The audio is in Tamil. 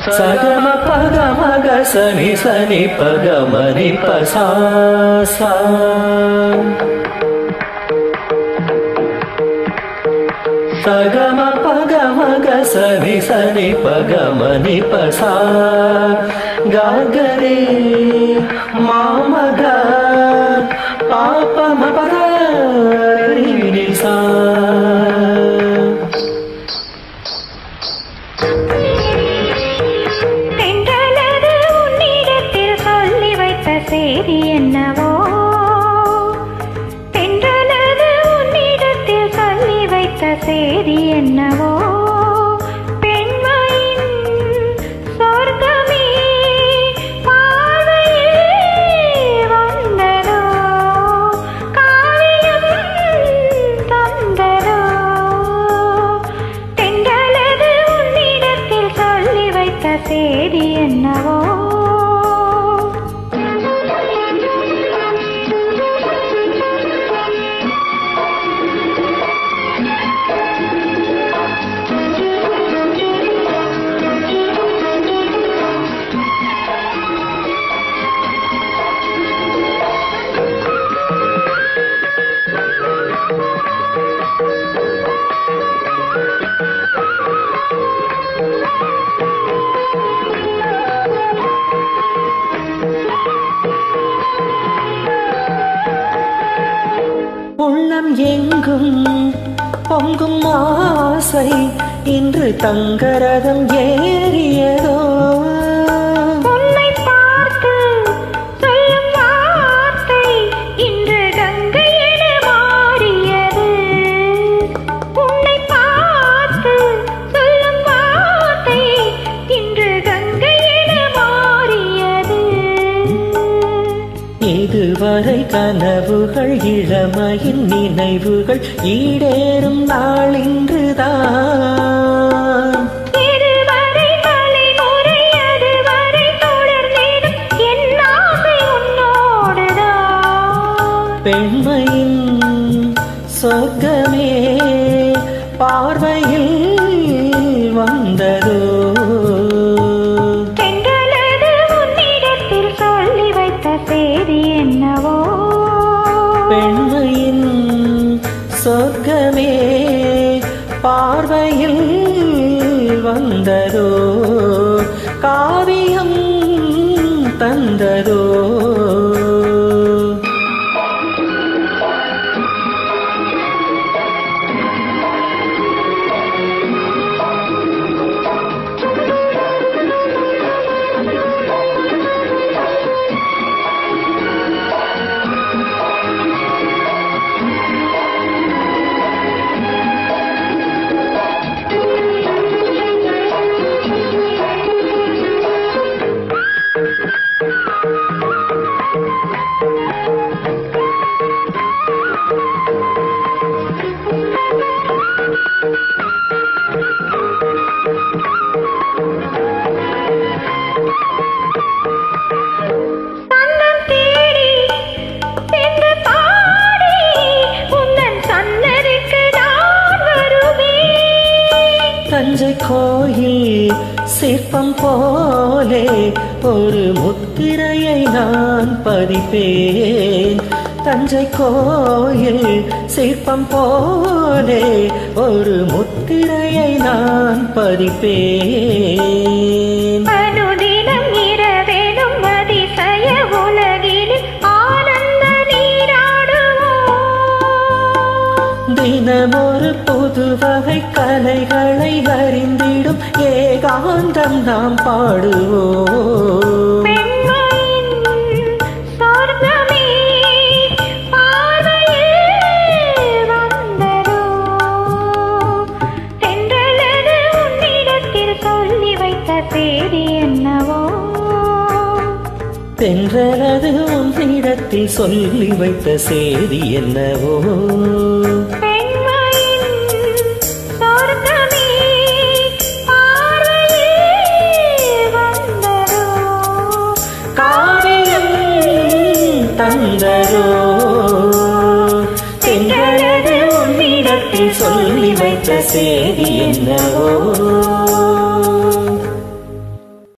சகம பக மக சனி சனி பக மணி பசா சா. சகம பக மக சனி சனி பக மணி பசா காகரே மாமக பாப்ப மபத சா தென்றலது உன்னிடத்தில் சொல்லி வைத்த செய்தி என்னவோ தென்றலது உன்னிடத்தில் சொல்லி வைத்த செய்தி என்னவோ பெண்மையின் சொர்க்கமே பார்வையில் வந்ததோ காவியம் தந்ததோ தென்றலது உன்னிடத்தில் சொல்லி வைத்த செய்தி என்னவோ உள்ளம் எங்கும் பொங்கும் ஆசை இன்று தங்கரதம் ஏறியதோ உன்னை பார்த்து சொல்லும் வார்த்தை இன்று கங்கை என மாறியது உன்னை பார்த்து சொல்லும் வார்த்தை இன்று கங்கை என மாறியது இதுவரை கனவுகள் இளமையின் நினைவுகள் ஈடேறும் நாள் இன்றுதான் இதுவரை தலைமுறை அதுவரை தொடர்ந்திடும் என் ஆசை உன்னோடுதான் பெண்மையின் சொர்க்கமே பார்வையில் வந்ததோ தென்றலது உன்னிடத்தில் சொல்லி வைத்த செய்தி என்னவோ பெண்மையின் சொர்க்கமே பார்வையில் வந்ததோ காவியம் தந்ததோ சன்னம் தேடி சென்று பாடி உந்தன் சன்னதிக்கு நான் வருவேன் தஞ்சை கோயில் சிற்பம் போலே ஒரு முத்திரையை நான் பதிப்பேன் தஞ்சை கோயில் சிற்பம் போலே ஒரு முத்திரையை நான் பதிப்பேன் அனுதினம் இரவேனும் அதிசய உலகில் ஆனந்த நீராடுவோம் தினமொரு புது வகை கலைகளை அறிந்திடும் ஏகாந்தம் நாம் பாடுவோம் பெண்மையின் சொர்க்கமே பார்வையில் வந்ததோ தென்றலது உன்னிடத்தில் சொல்லி வைத்த செய்தி என்னவோ தென்றலது உன்னிடத்தில் சொல்லி வைத்த செய்தி என்னவோ பெண்மையின்